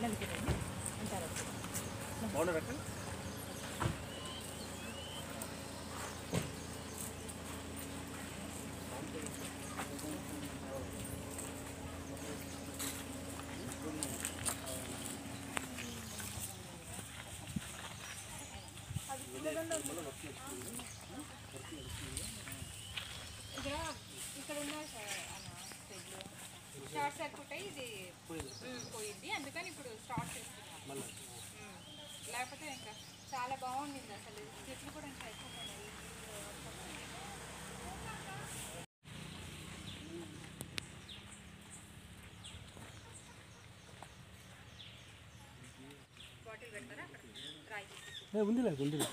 ఇక్కడ ఇక్కడ ఉన్న షార్ట్ సర్క్యూట్ అయ్యి ఇది ఉమ్, పోయింది అందుకని ఇప్పుడు స్టార్ట్ చేస్తున్నాం ఉమ్. లేకపోతే ఇంకా చాలా బాగుండింది అసలు చెట్లు కూడా ఇంకా ఎక్కువ ఉన్నాయి. బాటిల్ పెడతారా అక్కడ రాయి తీసి. ఉందిలే ఉందిలే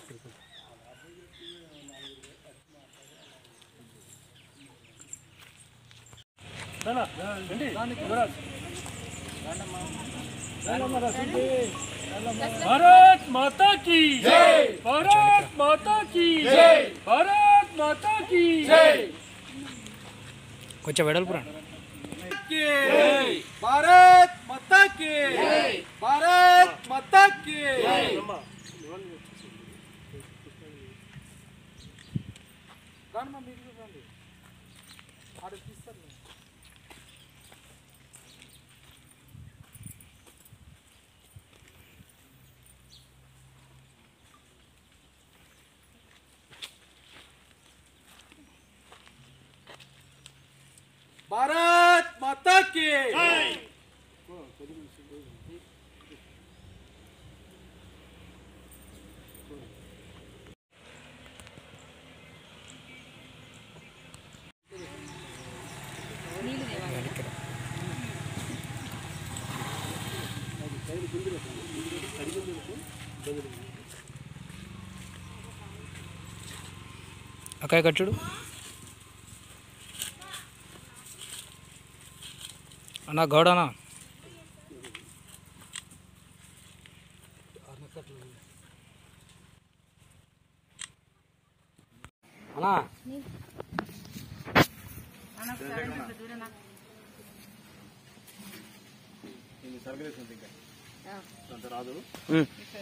भारत माता की जय भारत माता की जय भारत माता की जय కొంచెం వెడల్పురా భారత్ మాతా కి భారత్ మాతా కి రానమ్మా మీరు కూడా రండి ఆడ తీస్తారు భారత్ మాతా కి అక్క ఇక్కడ చూడు అన్నా గౌడనా అన్నా ఉమ్.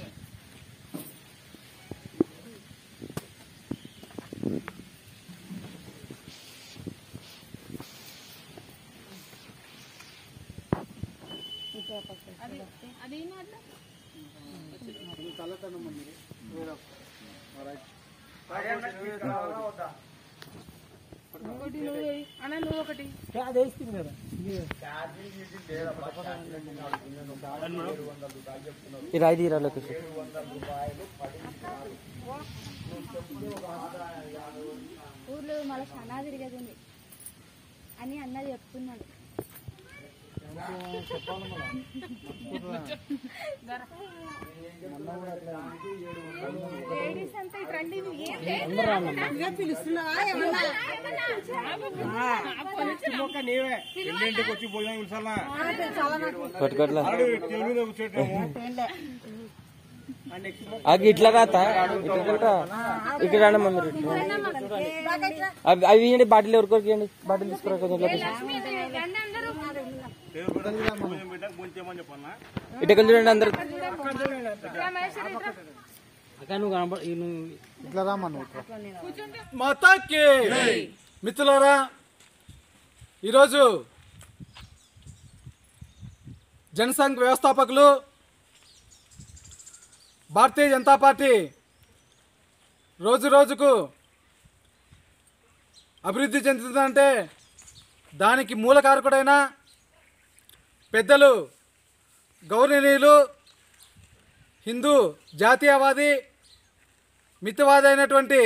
ఈ రాయి తీరా లొకేషన్ ఊర్లో మళ్ళీ చాలా తిరిగేది ఉంది అని అన్న చెప్తున్నాడు లేడీస్ అంతా ఇటు రండి నువ్వు ఏం లేదు. ఇంటికి వచ్చి భోజనం పిలిచాలా పట్టుకోట్లా తెలుగులో కూర్చోటేమో అది ఇట్లా కాతా ఇట్లా కనుక ఇక్కడ రండి మమ్మీ ఇట్లా. అవి అవి ఇవ్వండి బాటిల్ ఎవరికొరికి ఇవ్వండి బాటిల్ తీసుకురా కొంచెం లొకేషన్ రండి అందరూ. భోజనం పెట్టాక భోజనం చేయమని చెప్పన్నా ఇటు కొంచెం చూడండి అందరు మాతాకి మిత్రులారా ఈరోజు జనసంఘ్ వ్యవస్థాపకులు భారతీయ జనతా పార్టీ రోజు రోజుకు అభివృద్ధి చెందుతుందంటే దానికి మూల కారకుడైన పెద్దలు గౌరవనీయులు హిందూ జాతీయవాది మితవాది అయినటువంటి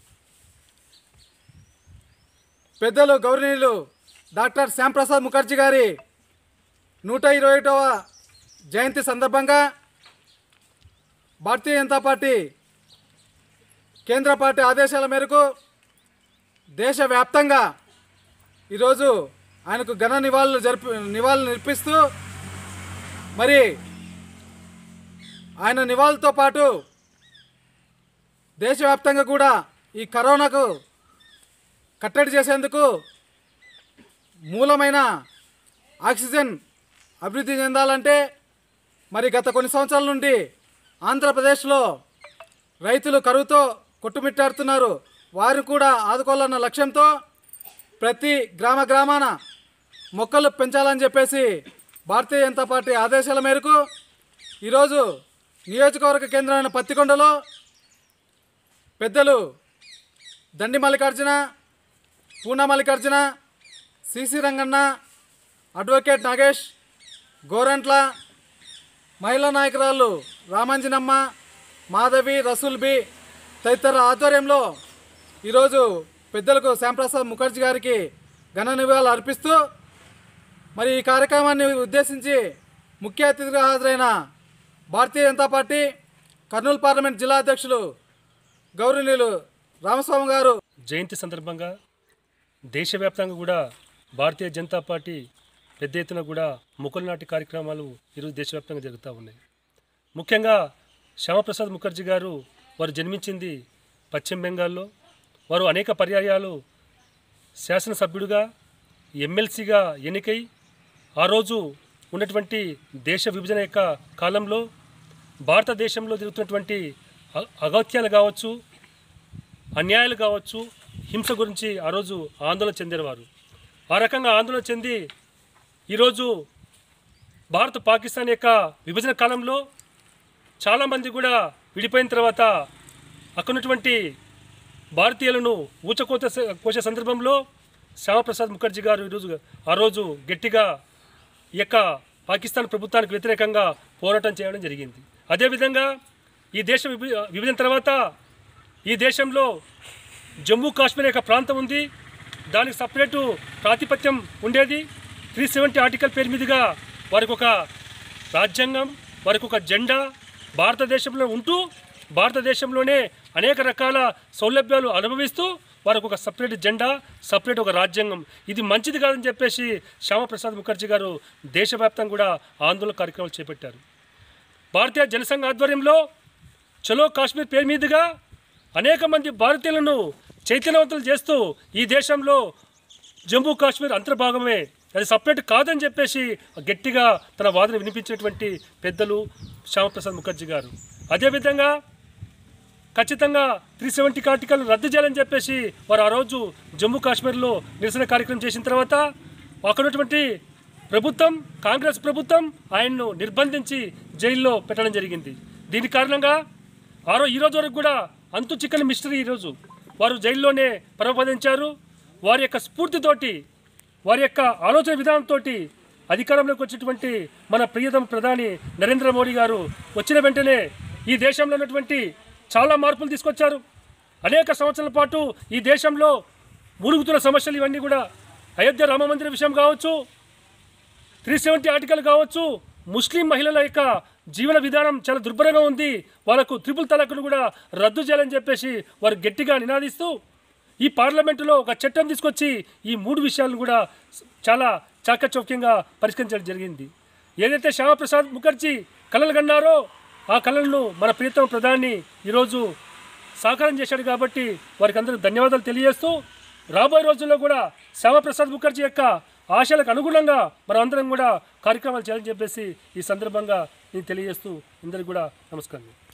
పెద్దలు గౌరవనీయులు డాక్టర్ శ్యాంప్రసాద్ ముఖర్జీ గారి నూట ఇరవై ఒకటవ జయంతి సందర్భంగా భారతీయ జనతా పార్టీ కేంద్ర పార్టీ ఆదేశాల మేరకు దేశవ్యాప్తంగా ఈరోజు ఆయనకు ఘన నివాళులు జరిపి నివాళులు నిర్పిస్తూ మరి ఆయన నివాళులతో పాటు దేశవ్యాప్తంగా కూడా ఈ కరోనాకు కట్టడి చేసేందుకు మూలమైన ఆక్సిజన్ అభివృద్ధి చెందాలంటే మరి గత కొన్ని సంవత్సరాల నుండి ఆంధ్రప్రదేశ్లో రైతులు కరువుతో కొట్టుమిట్టాడుతున్నారు వారిని కూడా ఆదుకోవాలన్న లక్ష్యంతో ప్రతి గ్రామ గ్రామాన మొక్కలు పెంచాలని చెప్పేసి భారతీయ జనతా పార్టీ ఆదేశాల మేరకు ఈరోజు నియోజకవర్గ కేంద్రమైన పత్తికొండలో పెద్దలు దండి మల్లికార్జున పూనా మల్లికార్జున సిసి రంగన్న అడ్వకేట్ నాగేష్ గోరంట్ల మహిళా నాయకురాలు రామాంజనమ్మ మాధవి రసూల్ బి తదితరుల ఆధ్వర్యంలో ఈరోజు పెద్దలకు శ్యాంప్రసాద్ ముఖర్జీ గారికి ఘన నివాళులు అర్పిస్తూ మరి ఈ కార్యక్రమాన్ని ఉద్దేశించి ముఖ్య అతిథిగా హాజరైన భారతీయ జనతా పార్టీ కర్నూలు పార్లమెంట్ జిల్లా అధ్యక్షులు గౌరవనీయులు రామస్వామి గారు జయంతి సందర్భంగా దేశవ్యాప్తంగా కూడా భారతీయ జనతా పార్టీ పెద్ద ఎత్తున కూడా మొక్కలు నాటి కార్యక్రమాలు ఈరోజు దేశవ్యాప్తంగా జరుగుతూ ఉన్నాయి ముఖ్యంగా శ్యామప్రసాద్ ముఖర్జీ గారు వారు జన్మించింది పశ్చిమ బెంగాల్లో వారు అనేక పర్యాయాలు శాసనసభ్యుడిగా ఎమ్మెల్సీగా ఎన్నికై ఆ రోజు ఉన్నటువంటి దేశ విభజన యొక్క కాలంలో భారతదేశంలో జరుగుతున్నటువంటి అ- అగత్యాలు కావచ్చు అన్యాయాలు కావచ్చు హింస గురించి ఆ రోజు ఆందోళన చెందినవారు ఆ రకంగా ఆందోళన చెంది ఈరోజు భారత్ పాకిస్తాన్ యొక్క విభజన కాలంలో చాలామంది కూడా విడిపోయిన తర్వాత అక్కడ ఉన్నటువంటి భారతీయులను ఊచకోత స- కోసే సందర్భంలో శ్యామప్రసాద్ ముఖర్జీ గారు ఈరోజు ఆ రోజు గట్టిగా ఈ యొక్క పాకిస్తాన్ ప్రభుత్వానికి వ్యతిరేకంగా పోరాటం చేయడం జరిగింది అదేవిధంగా ఈ దేశం విభ విభజన తర్వాత ఈ దేశంలో జమ్మూ కాశ్మీర్ యొక్క ప్రాంతం ఉంది దానికి సపరేటు ప్రాతిపత్యం ఉండేది త్రీ సెవెంటీ ఆర్టికల్ పేరు మీదుగా వారికి ఒక రాజ్యాంగం వారికి ఒక జెండా భారతదేశంలో ఉంటూ భారతదేశంలోనే అనేక రకాల సౌలభ్యాలు అనుభవిస్తూ వారికి ఒక సపరేట్ జెండా సపరేట్ ఒక రాజ్యాంగం ఇది మంచిది కాదని చెప్పేసి శ్యామప్రసాద్ ముఖర్జీ గారు దేశవ్యాప్తంగా కూడా ఆందోళన కార్యక్రమాలు చేపట్టారు భారతీయ జనసంఘ ఆధ్వర్యంలో చలో కాశ్మీర్ పేరు మీదుగా అనేక మంది భారతీయులను చైతన్యవంతులు చేస్తూ ఈ దేశంలో జమ్మూ కాశ్మీర్ అంతర్భాగమే అది సపరేట్ కాదని చెప్పేసి గట్టిగా తన వాదన వినిపించినటువంటి పెద్దలు శ్యామప్రసాద్ ముఖర్జీ గారు అదేవిధంగా ఖచ్చితంగా త్రీ సెవెంటీ ఆర్టికల్ రద్దు చేయాలని చెప్పేసి వారు ఆ రోజు జమ్మూ కాశ్మీర్లో నిరసన కార్యక్రమం చేసిన తర్వాత అక్కడ ఉన్నటువంటి ప్రభుత్వం కాంగ్రెస్ ప్రభుత్వం ఆయన్ను నిర్బంధించి జైల్లో పెట్టడం జరిగింది దీని కారణంగా ఆ రోజు ఈ రోజు వరకు కూడా అంతు చిక్కని మిస్టరీ ఈరోజు వారు జైల్లోనే పరమపదించారు వారి యొక్క స్ఫూర్తితోటి వారి యొక్క ఆలోచన విధానంతో అధికారంలోకి వచ్చినటువంటి మన ప్రియతమ ప్రధాని నరేంద్ర మోడీ గారు వచ్చిన వెంటనే ఈ దేశంలో ఉన్నటువంటి చాలా మార్పులు తీసుకొచ్చారు అనేక సంవత్సరాల పాటు ఈ దేశంలో మురుగుతున్న సమస్యలు ఇవన్నీ కూడా అయోధ్య రామ మందిర విషయం కావచ్చు త్రీ సెవెంటీ ఆర్టికల్ కావచ్చు ముస్లిం మహిళల యొక్క జీవన విధానం చాలా దుర్భరంగా ఉంది వాళ్ళకు త్రిపుల్ తలాకును కూడా రద్దు చేయాలని చెప్పేసి వారు గట్టిగా నినాదిస్తూ ఈ పార్లమెంటులో ఒక చట్టం తీసుకొచ్చి ఈ మూడు విషయాలను కూడా చాలా చాకచౌక్యంగా పరిష్కరించడం జరిగింది ఏదైతే శ్యామప్రసాద్ ముఖర్జీ కలలు కన్నారో ఆ కళలను మన ప్రియతమ ప్రధాని ఈరోజు సాకారం చేశాడు కాబట్టి వారికి అందరూ ధన్యవాదాలు తెలియజేస్తూ రాబోయే రోజుల్లో కూడా శ్యామప్రసాద్ ముఖర్జీ యొక్క ఆశలకు అనుగుణంగా మనం అందరం కూడా కార్యక్రమాలు చేయాలని చెప్పేసి ఈ సందర్భంగా నేను తెలియజేస్తూ అందరికీ కూడా నమస్కారం